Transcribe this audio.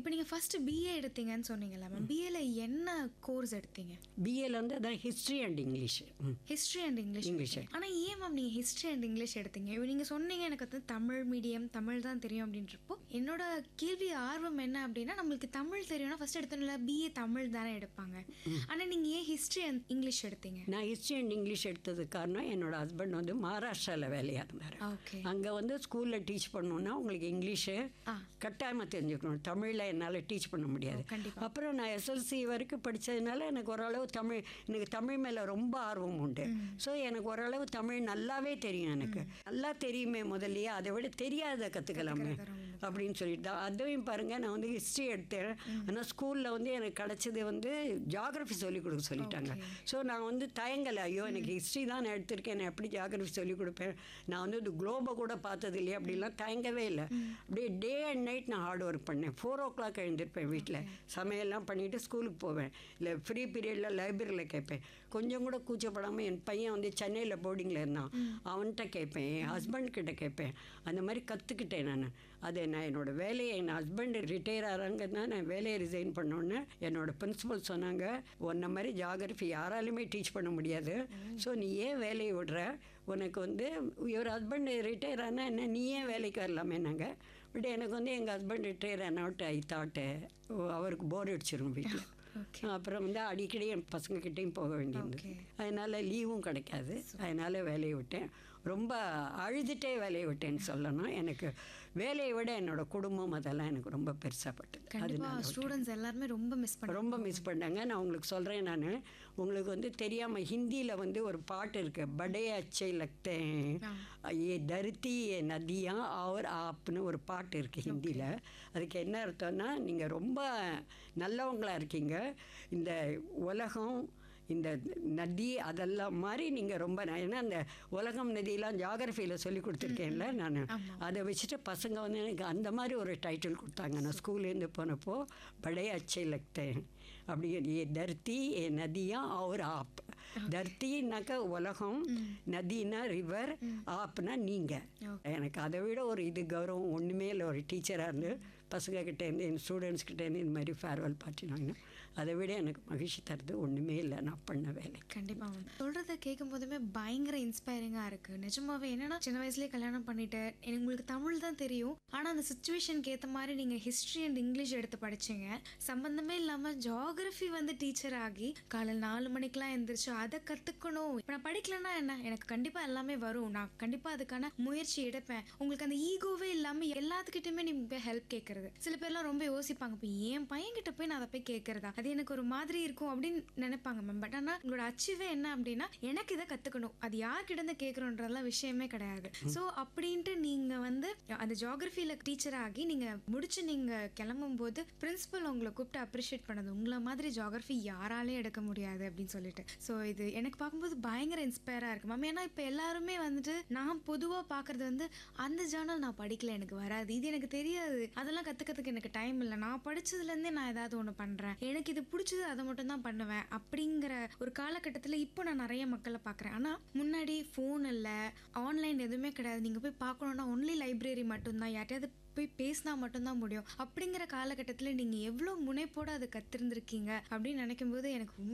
இப்போ நீங்கள் first BA எடுத்தீங்கன்னு சொன்னீங்கல்ல மேம் பிஏல என்ன கோர்ஸ் எடுத்தீங்க பிஏல வந்து அதான் history and English hmm history and English English. ஆனால் ஏன் மேம் நீங்கள் ஹிஸ்ட்ரி அண்ட் இங்கிலீஷ் எடுத்தீங்க இப்போ நீங்கள் சொன்னீங்க எனக்கு வந்து தமிழ் மீடியம் தமிழ் தான் தெரியும் அப்படின்றப்போ என்னோட கேள்வி ஆர்வம் என்ன அப்படின்னா நம்மளுக்கு தமிழ் தெரியும்னா ஃபர்ஸ்ட் எடுத்தோம்ல பிஏ தமிழ் தானே எடுப்பாங்க ஆனால் நீங்கள் ஏன் ஹிஸ்ட்ரி அண்ட் இங்கிலீஷ் எடுத்தீங்க நான் ஹிஸ்ட்ரி அண்ட் இங்கிலீஷ் எடுத்ததுக்கு காரணம் என்னோட ஹஸ்பண்ட் வந்து மகாராஷ்டிராவில் வேலையாக இருந்தார் ஓகே அங்கே வந்து ஸ்கூலில் டீச் பண்ணணுன்னா உங்களுக்கு இங்கிலீஷு ஆ. கட்டாயமாக தெரிஞ்சுக்கணும் தமிழில் என்னால் டீச் பண்ண முடியாது கண்டிப்பா. அப்புறம் நான் எஸ்எல்சி வரைக்கும் படித்ததுனால எனக்கு ஓரளவு தமிழ் எனக்கு தமிழ் மேலே ரொம்ப ஆர்வம் உண்டு ஸோ எனக்கு ஓரளவு தமிழ் நல்லாவே தெரியும் எனக்கு நல்லா தெரியுமே முதல்லயே அதை விட தெரியாத கற்றுக்கலாமே அப்படின்னு சொல்லிட்டு தான் அதையும் பாருங்கள் நான் வந்து ஹிஸ்ட்ரி எடுத்தேன் ஆனால் ஸ்கூலில் வந்து எனக்கு கிடச்சது வந்து ஜியாகிரஃபி சொல்லிக் கொடுக்க சொல்லிட்டாங்க ஸோ நான் வந்து தயங்கலை ஐயோ எனக்கு ஹிஸ்ட்ரி தான் நான் எடுத்திருக்கேன் நான் எப்படி ஜியாகிரஃபி சொல்லிக் கொடுப்பேன் நான் வந்து இது குளோபை கூட பார்த்தது இல்லையா அப்படிலாம் தயங்கவே இல்லை அப்படியே டே அண்ட் நைட் நான் ஹார்ட் ஒர்க் பண்ணேன் ஃபோர் ஓ கிளாக் எழுந்திருப்பேன் வீட்டில் சமையல்லாம் பண்ணிவிட்டு ஸ்கூலுக்கு போவேன் இல்லை ஃப்ரீ பீரியடில் லைப்ரரியில் கேட்பேன் கொஞ்சம் கூட கூச்சப்படாமல் என் பையன் வந்து சென்னையில் போர்டிங்கில் இருந்தான் அவன்கிட்ட கேட்பேன் என் ஹஸ்பண்ட் கிட்ட கேட்பேன் அந்த மாதிரி கற்றுக்கிட்டேன் நான் அதை நான் என்னோட வேலையை என் ஹஸ்பண்ட் ரிட்டையர் ஆகிறாங்கன்னா நான் வேலையை ரிசைன் பண்ணோன்னே என்னோட பிரின்சிபல் சொன்னாங்க உன்ன மாதிரி ஜாகிரஃபி யாராலுமே டீச் பண்ண முடியாது ஸோ நீ ஏன் வேலையை விடுற உனக்கு வந்து இவர் ஹஸ்பண்ட் ரிட்டையர் ஆனால் என்ன நீ ஏன் வேலைக்கு வரலாமே நாங்கள் பட் எனக்கு வந்து எங்கள் ஹஸ்பண்ட் ரிட்டையர் ஆனவுட் ஐ தாட்டு அவருக்கு போர் அடிச்சிரும் வீட்டில் ஓகே அப்புறம் வந்து அடிக்கடி என் பசங்கக்கிட்டேயும் போக வேண்டியது Okay. அதனால் லீவும் கிடைக்காது அதனால் வேலையை விட்டேன் ரொம்ப அழுதுகிட்டே வேலையை விட்டேன்னு சொல்லணும் எனக்கு வேலையை விட என்னோட குடும்பம் அதெல்லாம் எனக்கு ரொம்ப பெருசாகப்பட்டது கண்டிப்பா ஸ்டூடெண்ட்ஸ் எல்லாருமே ரொம்ப மிஸ் பண்ண ரொம்ப மிஸ் பண்ணாங்க நான் உங்களுக்கு சொல்கிறேன் நான் உங்களுக்கு வந்து தெரியாமல் ஹிந்தியில் வந்து ஒரு பாட்டு இருக்கு படே அச்சை லக்தே ஏ தருத்தி ஏ நதியா அவர் ஆப்னு ஒரு பாட்டு இருக்குது ஹிந்தியில் அதுக்கு என்ன அர்த்தம்னா நீங்கள் ரொம்ப நல்லவங்களா இருக்கீங்க இந்த உலகம் இந்த நதி அதெல்லாம் மாதிரி நீங்கள் ரொம்ப ந- ஏன்னா அந்த உலகம் நதியெல்லாம் ஜாகிரஃபியில் சொல்லி கொடுத்துருக்கேன்ல நான் அதை வச்சுட்டு பசங்க வந்து எனக்கு அந்த மாதிரி ஒரு டைட்டில் கொடுத்தாங்க நான் ஸ்கூல்லேருந்து போனப்போ படே அச்சை லக்தேன் அப்படி ஏ தர்த்தி ஏ நதியா அவர் ஆப் தர்த்தின்னாக்க உலகம் நதினா ரிவர் ஆப்னா நீங்கள் எனக்கு அதை விட ஒரு இது கௌரவம் ஒன்றுமே இல்லை ஒரு டீச்சராக இருந்து பசங்க கிட்டேருந்து என் ஸ்டூடெண்ட்ஸ் கிட்டேருந்து இந்த மாதிரி ஃபேர்வெல் பார்ட்டி வாங்கினோம் அதை விட எனக்கு மகிழ்ச்சி தருது ஒன்றுமே இல்லை நான் பண்ண வேலை கண்டிப்பா மேம் சொல்றத கேட்கும் போதுமே பயங்கர இன்ஸ்பைரிங்கா இருக்கு நிஜமாவே என்னன்னா சின்ன வயசுலயே கல்யாணம் பண்ணிட்டு எனக்கு உங்களுக்கு தமிழ் தான் தெரியும் ஆனா அந்த சுச்சுவேஷனுக்கு ஏத்த மாதிரி நீங்க ஹிஸ்டரி அண்ட் இங்கிலீஷ் எடுத்து படிச்சீங்க சம்பந்தமே இல்லாம ஜியாகிரபி வந்து டீச்சர் ஆகி காலையில் நாலு மணிக்கெல்லாம் எந்திரிச்சு அதை கத்துக்கணும் இப்ப நான் படிக்கலன்னா என்ன எனக்கு கண்டிப்பா எல்லாமே வரும் நான் கண்டிப்பா அதுக்கான முயற்சி எடுப்பேன் உங்களுக்கு அந்த ஈகோவே இல்லாம எல்லாத்துக்கிட்டயுமே நீங்க ஹெல்ப் கேட்கறது சில பேர்லாம் ரொம்ப யோசிப்பாங்க இப்போ என் பையன் கிட்ட போய் நான் அதை போய் கேட்கறதா அது எனக்கு ஒரு மாதிரி இருக்கும் அப்படின்னு நினைப்பாங்க மேம் பட் ஆனா உங்களோட அச்சீவே என்ன அப்படின்னா எனக்கு இதை கத்துக்கணும் அது யார்கிட்ட இருந்து கேட்கறோன்றதெல்லாம் விஷயமே கிடையாது ஸோ அப்படின்ட்டு நீங்க வந்து அந்த ஜியாகிரபியில டீச்சர் ஆகி நீங்க முடிச்சு நீங்க கிளம்பும் போது பிரின்சிபல் உங்களை கூப்பிட்டு அப்ரிஷியேட் பண்ணது உங்களை மாதிரி ஜியாகிரபி யாராலே எடுக்க முடியாது அப்படின்னு சொல்லிட்டு ஸோ இது எனக்கு பார்க்கும்போது பயங்கர இன்ஸ்பயரா இருக்கு மேம் ஏன்னா இப்போ எல்லாருமே வந்துட்டு நான் பொதுவா பார்க்கறது வந்து அந்த ஜேர்னல் நான் படிக்கல எனக்கு வராது இது எனக்கு தெரியாது அதெல்லாம் கத்துக்கிறதுக்கு எனக்கு டைம் இல்லை நான் படிச்சதுல இருந்தே நான் ஏதாவது ஒன்று பண்றேன் எனக்கு இது பிடிச்சது அதை மட்டும் தான் பண்ணுவேன் அப்படிங்கிற ஒரு காலகட்டத்தில் இப்போ நான் நிறைய மக்களை பார்க்குறேன் ஆனால் முன்னாடி ஃபோன் இல்லை ஆன்லைன் எதுவுமே கிடையாது நீங்கள் போய் பார்க்கணுன்னா ஒன்லி லைப்ரரி மட்டும்தான் யார்ட்டையாவது போய் பேசினா மட்டும்தான் முடியும் அப்படிங்கிற காலகட்டத்தில் நீங்கள் எவ்வளோ முனைப்போடு அதை கத்திருந்திருக்கீங்க அப்படின்னு நினைக்கும் போது எனக்கு